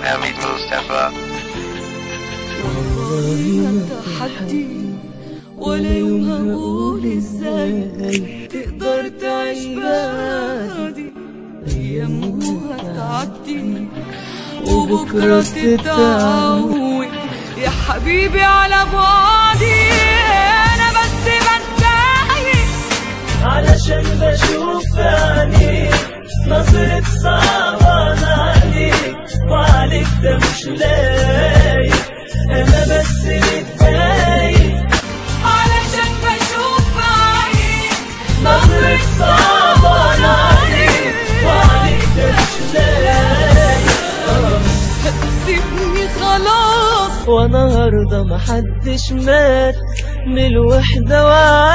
Mohammed Mustafa. والله تحدي ولا يوم هقول ازاي تقدر تعيش بعدي ايام هتعدي وبكره تتعود يا حبيبي على بعدي انا بس بتضايق علشان بشوف عينيك نظرة صعبان عليك وعليك ده مش لايق انا بس متضايق علشان بشوف عينيك نظرة صعبان عليك وعليك ده مش لايق هتسيبني خلاص وانا هرضى محدش مات من الوحدة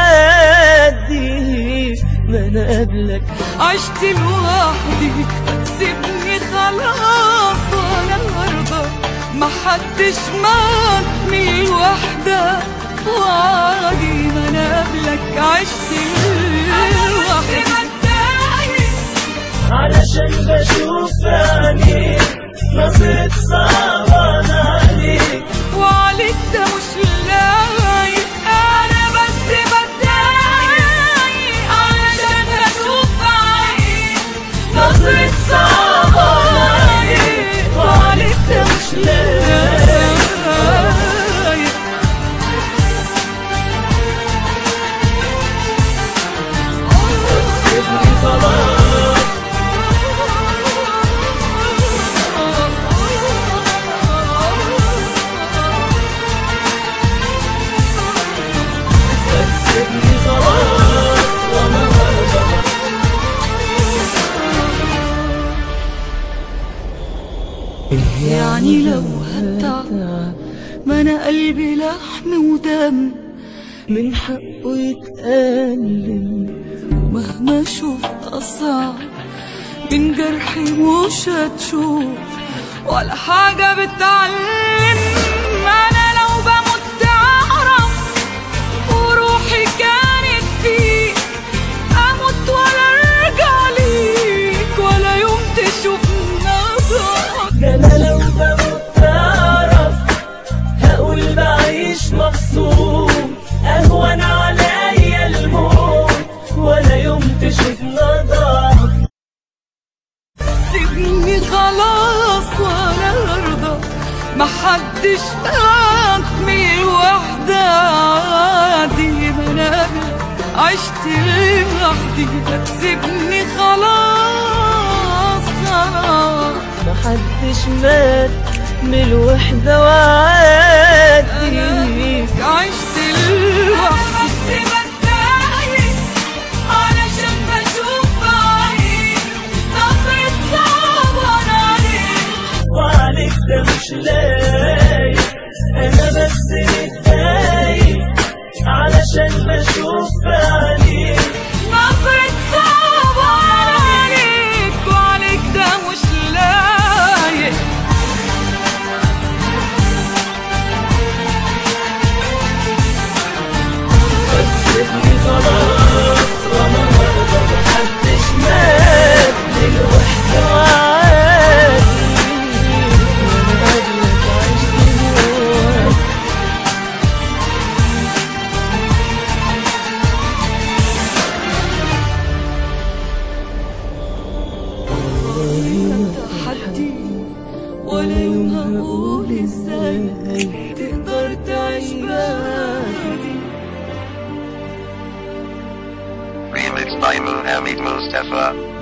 وعادي ما انا قبلك عشت لوحدي سيبني خلاص ولا النهارده محدش مات من الوحدة وعادي ما انا قبلك عشت لوحدي علشان بشوف عينيك نظرة صعبان عليك وعليك ده مش لايق انا بس بتضايق علشان اشوف عينيك نظرة صعبان عليك وعليك ده مش لايق سيبني خلاص سيبني خلاص وانا هرضى يعني لو هتعب ما انا قلبي لحم ودم من حقه يتألم مهما اشوف اصعب من جرحي مش هتشوف ولا حاجة بتعلم انا لو بموت تعرف وروحي كانت فيك اموت ولا ارجع ليك ولا يوم تشوف نظرك ده انا لو بموت تعرف هقول بعيش مبسوط اهون عليا الموت ولا يوم تشوف نظرك سيبني خلاص ولا ارضى محدش مات من الوحدة عادي ما انا قبلك عشت لوحدي هتسيبني خلاص خلاص محدش مات من الوحدة وعادي عشت لوحدي بس بتضايق علشان بشوف عينيك نظرة صعبان عليك وعليك ده مش لايق انا بس متضايق علشان بشوف عليك نظرة صعبان عليك وعليك ده مش لايق سيبني خلاص وانا مرضى محدش مات من الوحدة وعادي وانا قبلك عشت جواك تحدي ولا يوم هقول ازاي تقدر تعيش بعدي Remixed by Mohammed Mustafa.